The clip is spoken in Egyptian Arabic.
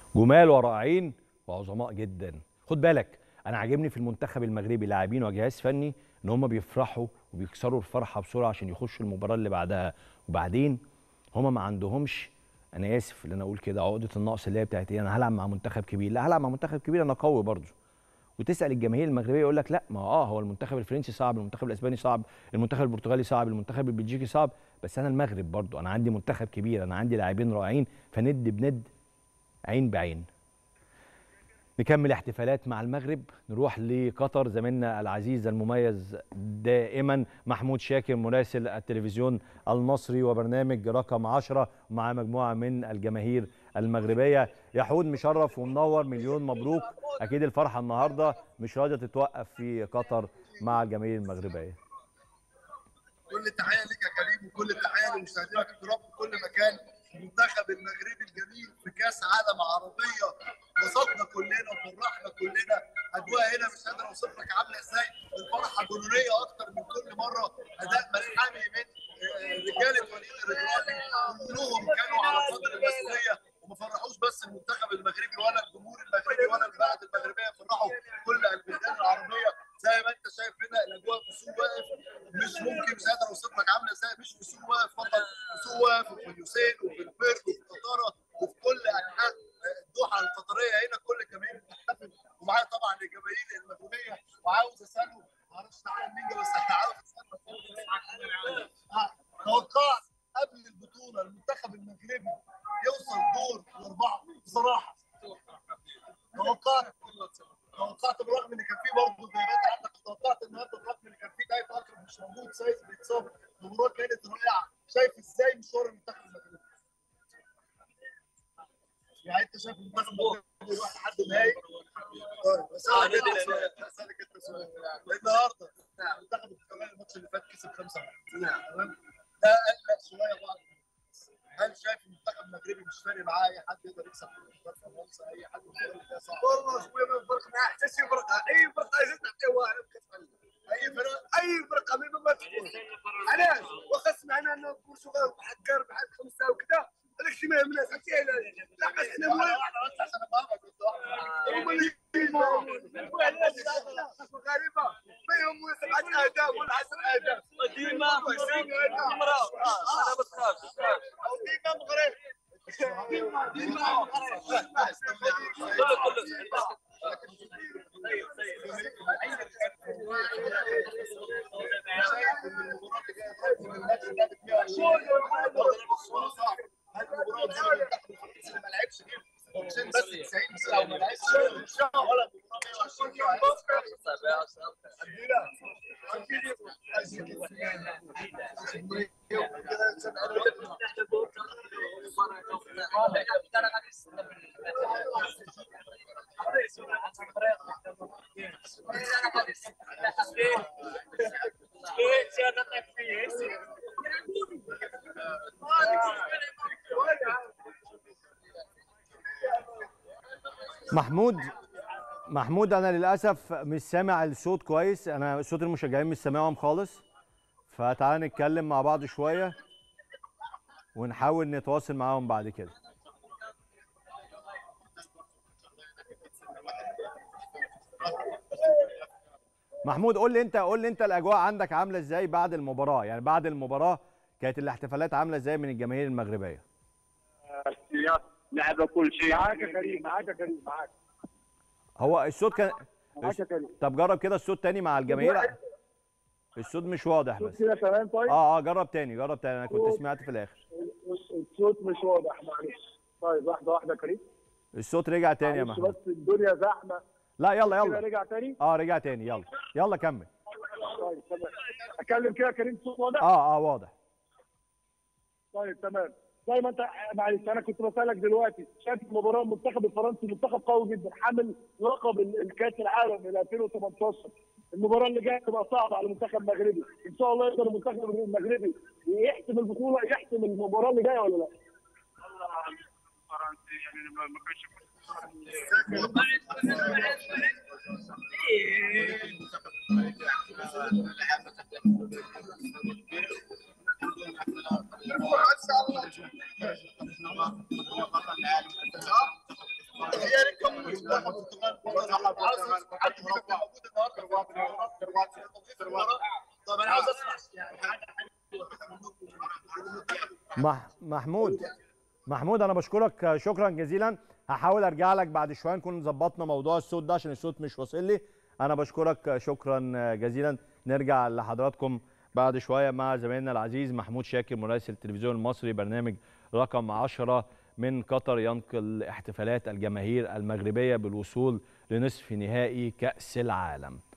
جمال ورائعين وعظماء جدا خد بالك انا عاجبني في المنتخب المغربي لاعبين وجهاز فني ان هم بيفرحوا وبيكسروا الفرحه بسرعه عشان يخشوا المباراه اللي بعدها وبعدين هم ما عندهمش انا اسف ان انا اقول كده عقده النقص اللي هي بتاعت ايه انا هلعب مع منتخب كبير لا هلعب مع منتخب كبير انا قوي برضه وتسال الجماهير المغربيه يقول لك لا ما اه هو المنتخب الفرنسي صعب المنتخب الاسباني صعب المنتخب البرتغالي صعب المنتخب البلجيكي صعب بس انا المغرب برضه انا عندي منتخب كبير انا عندي لاعبين رائعين فند بند عين بعين نكمل احتفالات مع المغرب نروح لقطر زميلنا العزيز المميز دائما محمود شاكر مراسل التلفزيون المصري وبرنامج رقم 10 مع مجموعه من الجماهير المغربيه يحود مشرف ومنور مليون مبروك اكيد الفرحه النهارده مش راضيه تتوقف في قطر مع الجماهير المغربيه كل التحيه ليك يا كريم وكل التحيه لمشاهدينا الكرام في كل مكان المنتخب المغربي الجميل في كاس عالم عربيه بسطنا كلنا وفرحنا كلنا اجواء هنا مش قادر اوصف لك عامله ازاي الفرحه جنونيه اكتر من كل مره اداء ملحمي من رجاله وليد الرجالي كلهم كانوا على قدر المسؤوليه وما فرحوش بس المنتخب المغربي ولا الجمهور المغربي ولا البلد المغربيه فرحوا كل البلدان العربيه زي ما انت شايف هنا الاجواء في السوق واقف مش ممكن مش قادر اوصف لك عامله ازاي مش في السوق واقف فقط في السوق واقف وفي اليوسين وفي البرد وفي قطاره وفي كل انحاء الدوحه القطريه هنا كل الجماهير بتحتفل ومعايا طبعا الجماهير المغربيه وعاوز اساله معرفش تعالى مين بس انا عاوز اساله توقعت قبل البطوله المنتخب المغربي يوصل دور الاربعه بصراحه توقعت توقعت بالرغم ان كان في برضه غيابات عندك توقعت النهارده بالرغم ان كان في ضيف اكرم مش موجود سايس بيتصاب المباراه كانت رائعه شايف ازاي مشوار المنتخب المغربي يعني انت شايف المنتخب المغربي يروح لحد النهائي طيب اسالك انت اسالك انت سؤال النهارده المنتخب البرتغالي الماتش اللي فات كسب 5 تمام ده قلق شويه بعض هل شايف المنتخب المغربي مش فارق معاه اي حد يقدر يكسب فرنسا اي حد والله اخويا ما يفرق معاه حتى شي فرقه اي فرقه جات تعطيه واحد اي فرق اي فرقه من ما تكون علاش واخا سمعنا ان البرتغال حكر بحال خمسه وكذا هذاك الشيء ما يهمناش حتى لاقاش حنا هما اللي غريبه ما يهموا سبعه اهداف ولا 10 اهداف ديما مراه انا ما تخافش ديما مغرب ديما ديما بس 90 ساعه وما لعبش ان شاء الله ولا محمود محمود انا للاسف مش سامع الصوت كويس انا صوت المشجعين مش سامعهم خالص فتعالى نتكلم مع بعض شويه ونحاول نتواصل معاهم بعد كده محمود قول لي انت قول لي انت الاجواء عندك عامله ازاي بعد المباراه يعني بعد المباراه كانت الاحتفالات عامله ازاي من الجماهير المغربيه لعبه كل شيء معاك يا كريم معاك يا كريم معاك هو الصوت كان معاك يا كريم طب جرب كده الصوت تاني مع الجماهير الصوت مش واضح بس كده تمام طيب اه اه جرب تاني جرب تاني انا كنت سمعت في الاخر الصوت مش واضح معلش طيب واحده واحده يا كريم الصوت رجع تاني يا معلش محمود بس الدنيا زحمه لا يلا كده يلا رجع تاني اه رجع تاني يلا يلا كمل طيب تمام اتكلم كده يا كريم صوت واضح اه اه واضح طيب تمام زي ما انت معلش انا كنت بسالك دلوقتي شايف المباراه المنتخب الفرنسي منتخب قوي جدا حامل لقب ال- الكاس العالم ال 2018 المباراه اللي جايه تبقى صعبه على المنتخب المغربي ان شاء الله يقدر المنتخب المغربي يحسم البطوله يحسم المباراه اللي جايه ولا لا؟ فرنسي يعني ما ما كانش ان شاء الله منتخب البرتغال عاوز حد فيكم كان موجود النهارده في المباراه طب انا عاوز اسمع يعني حاجه حلوه كده منكم مح محمود محمود انا بشكرك شكرا جزيلا هحاول ارجع لك بعد شويه نكون ظبطنا موضوع الصوت ده عشان الصوت مش واصل لي انا بشكرك شكرا جزيلا نرجع لحضراتكم بعد شويه مع زميلنا العزيز محمود شاكر مراسل التلفزيون المصري برنامج رقم 10 من قطر ينقل احتفالات الجماهير المغربيه بالوصول لنصف نهائي كاس العالم